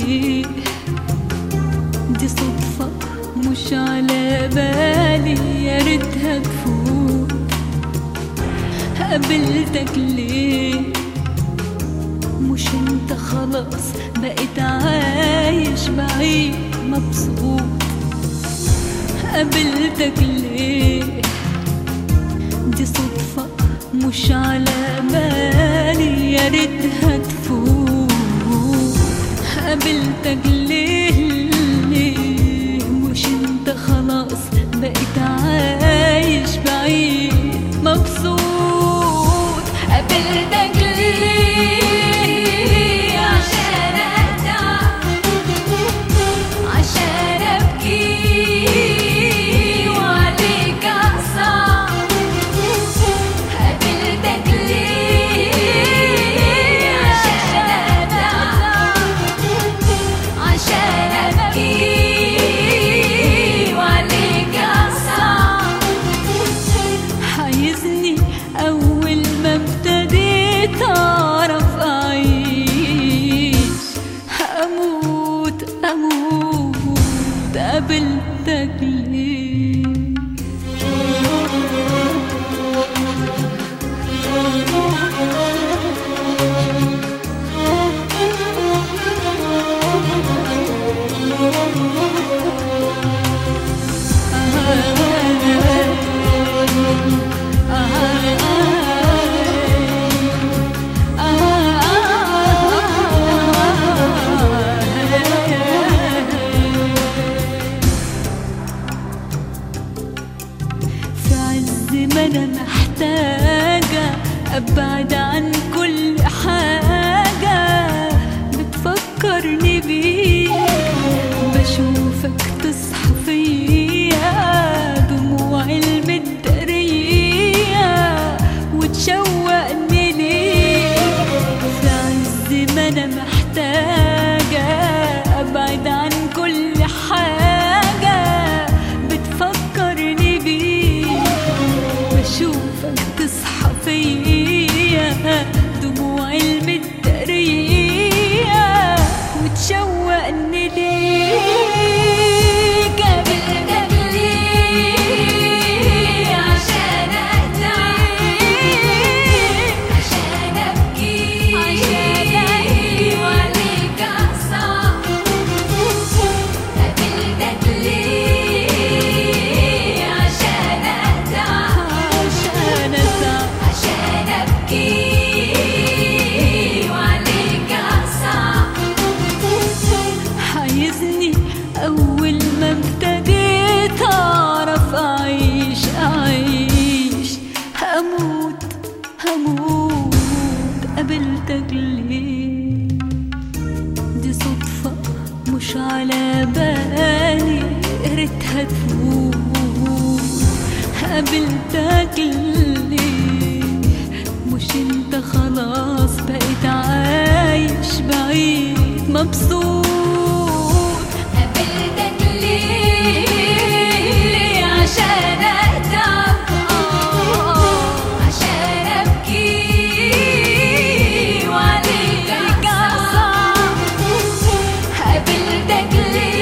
ليه دي صدفة مش على بالي يا ريتها تفوت قابلتك ليه مش انت خلاص بقيت عايش بعيد مبسوط قابلتك ليه دي صدفة مش على بالي يا ريتها تفوت قابلتك ليه ليه مش انت خلاص بقيت عايش بعيد مبسوط قابلتك ليه عشان اتعب عشان ابكي وعليك اصعب قابلتك ليه عشان اتعب عشان ابكي وعليك اصعب عايزني اول ما ابتديت اعرف اعيش هموت اموت قابلتك ليه في عز ما انا محتاجة ابعد عن كل حاجة بتفكرني بيك بشوفك تصحى فيا دموع المدرية وتشوقني ليك في عز ما انا محتاجة ابعد عن كل حاجة بتفكرني بيك بشوفك تصحى فيا دموع المدرية وتشوقني ليك قابلتك ليه عشان اتعب عشان ابكي عشان ابكي وعليك اصعب قابلتك ليه عشان اتعب عشان اتعب عشان ابكي وعليك اصعب عايزني اول ما ابتديت اعرف اعيش اعيش هموت هموت قابلتك ليه دي صدفة مش على بالي ريتها تفوت قابلتك ليه مش انت خلاص بقيت عايش بعيد مبسوط قابلتك ليه عشان اتعب عشان ابكي وعليك اصعب قابلتك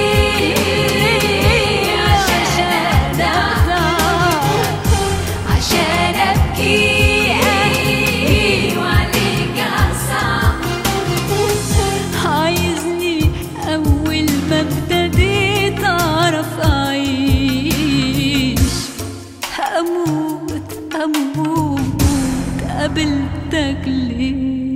ليه عشان اتعب عشان ابكي وعليك اصعب عايزني اول ما ابتديت اعرف اعيش هموت هموت قابلتك ليه